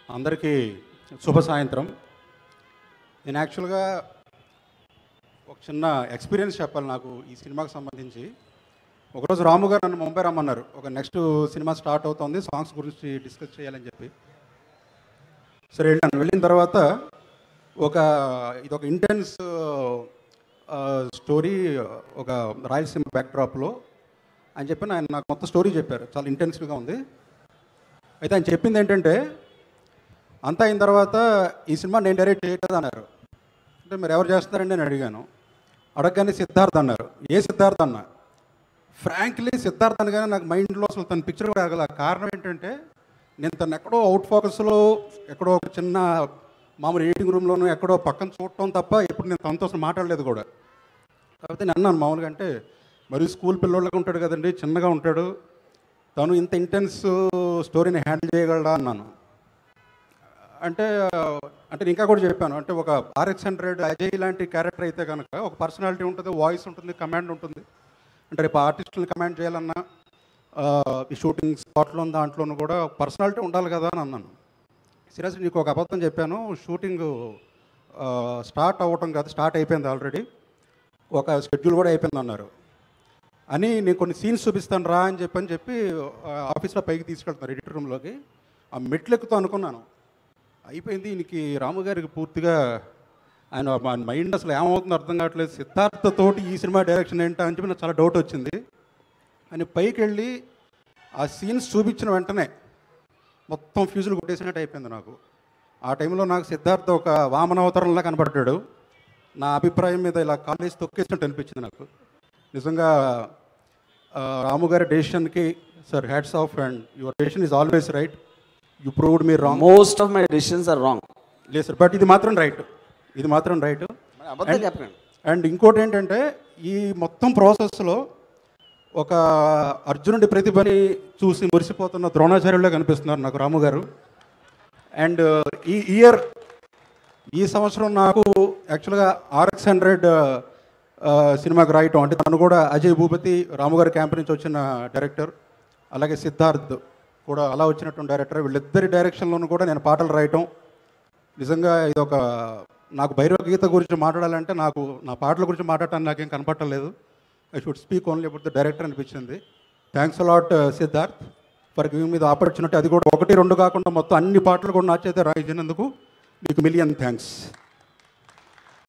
అందరికీ శుభ సాయంత్రం నేను యాక్చువల్గా ఒక చిన్న ఎక్స్పీరియన్స్ చెప్పాలి నాకు ఈ సినిమాకి సంబంధించి ఒకరోజు రాము గారు నన్ను ముంబై రమ్మన్నారు ఒక నెక్స్ట్ సినిమా స్టార్ట్ అవుతుంది సాంగ్స్ గురించి డిస్కస్ చేయాలని చెప్పి సరే వెళ్ళాను వెళ్ళిన తర్వాత ఒక ఇది ఒక ఇంటెన్స్ స్టోరీ ఒక రాయలసీమ బ్యాక్డ్రాప్లో అని చెప్పి ఆయన నాకు మొత్తం స్టోరీ చెప్పారు చాలా ఇంటెన్సివ్గా ఉంది అయితే ఆయన చెప్పింది ఏంటంటే అంతా అయిన తర్వాత ఈ సినిమా నేను డైరెక్ట్ చేయట్లేదు అన్నారు అంటే మీరు ఎవరు చేస్తున్నారండి నేను అడిగాను అడగగానే సిద్ధార్థ్ అన్నారు ఏ సిద్ధార్థ్ అన్న ఫ్రాంక్లీ సిద్ధార్థ్ అనగానే నాకు మైండ్లో అసలు తన పిక్చర్ కూడా ఆగల కారణం ఏంటంటే నేను తను ఎక్కడో అవుట్ ఫోకస్లో ఎక్కడో ఒక చిన్న మామూలు ఎడిటింగ్ రూమ్లోనూ ఎక్కడో పక్కన చూడటం తప్ప ఎప్పుడు నేను తనతో అసలు మాట్లాడలేదు కూడా కాకపోతే నేను అన్నాను మామూలుగా అంటే మరి స్కూల్ పిల్లోళ్ళగా ఉంటాడు కదండి చిన్నగా ఉంటాడు తను ఇంత ఇంటెన్స్ స్టోరీని హ్యాండిల్ చేయగలడా అన్నాను అంటే అంటే నేను ఇంకా కూడా చెప్పాను అంటే ఒక ఆర్ఎక్స్ హండ్రెడ్ అజయ్ లాంటి క్యారెక్టర్ అయితే కనుక ఒక పర్సనాలిటీ ఉంటుంది వాయిస్ ఉంటుంది కమాండ్ ఉంటుంది అంటే రేపు ఆర్టిస్టులను కమాండ్ చేయాలన్నా ఆ, ఈ షూటింగ్ స్పాట్లో దాంట్లోనూ కూడా పర్సనాలిటీ ఉండాలి కదా అని అన్నాను సీరియస్ నీకు ఒక అబద్ధం చెప్పాను షూటింగ్ స్టార్ట్ అవ్వటం కాదు స్టార్ట్ అయిపోయింది ఆల్రెడీ ఒక షెడ్యూల్ కూడా అయిపోయింది అన్నారు అని నేను కొన్ని సీన్స్ చూపిస్తాను రా అని చెప్పి అని చెప్పి ఆ, ఆఫీస్లో పైకి తీసుకెళ్తున్నారు ఎడిటర్ రూమ్లోకి ఆ మెట్లు ఎక్కుతూ అనుకున్నాను అయిపోయింది ఈయనకి రాము గారికి పూర్తిగా ఆయన మా మైండ్ అసలు ఏమవుతుందో అర్థం కావట్లేదు సిద్ధార్థతోటి ఈ సినిమా డైరెక్షన్ ఏంటా అని చెప్పి నాకు చాలా డౌట్ వచ్చింది అని పైకి వెళ్ళి ఆ సీన్స్ చూపించిన వెంటనే మొత్తం ఫ్యూజులు కొట్టేసినట్టు అయిపోయింది నాకు ఆ టైంలో నాకు సిద్ధార్థ ఒక వామనావతారంలా కనపడ్డాడు నా అభిప్రాయం మీద ఇలా కాలేజ్ తొక్కేసినట్టు అనిపించింది నాకు నిజంగా ఆ, రాము గారి డెసిషన్కి sir hats off and your decision is always right you proved me wrong most of my decisions are wrong లేదు సార్ బట్ ఇది మాత్రం రైట్ ఇది మాత్రం రైట్ అబద్ధం చెప్పకండి అండ్ ఇంకోటి ఏంటంటే ఈ మొత్తం ప్రాసెస్లో ఒక అర్జునుడి ప్రతిభని చూసి మురిసిపోతున్న ద్రోణాచార్యుల్లో కనిపిస్తున్నారు నాకు రాము గారు అండ్ ఈ ఇయర్ ఈ సంవత్సరం నాకు యాక్చువల్గా ఆర్ఎక్స్ హండ్రెడ్ సినిమాకి రాయటం అంటే తను కూడా అజయ్ భూపతి రాము గారి క్యాంప్ నుంచి వచ్చిన డైరెక్టర్ అలాగే సిద్ధార్థ్ కూడా అలా వచ్చినటువంటి డైరెక్టర్ వీళ్ళిద్దరి డైరెక్షన్లోనూ కూడా నేను పాటలు రాయటం నిజంగా ఇది ఒక నాకు భైరవ గీత గురించి మాట్లాడాలంటే నాకు నా పాటల గురించి మాట్లాడటానికి నాకేం కనపట్టలేదు I should speak only about the director అనిపించింది thanks a lot Siddharth for giving me the opportunity అది కూడా ఒకటి రెండు కాకుండా మొత్తం అన్ని పాటలు కూడా నా చేత రాయించినందుకు మీకు మిలియన్ థ్యాంక్స్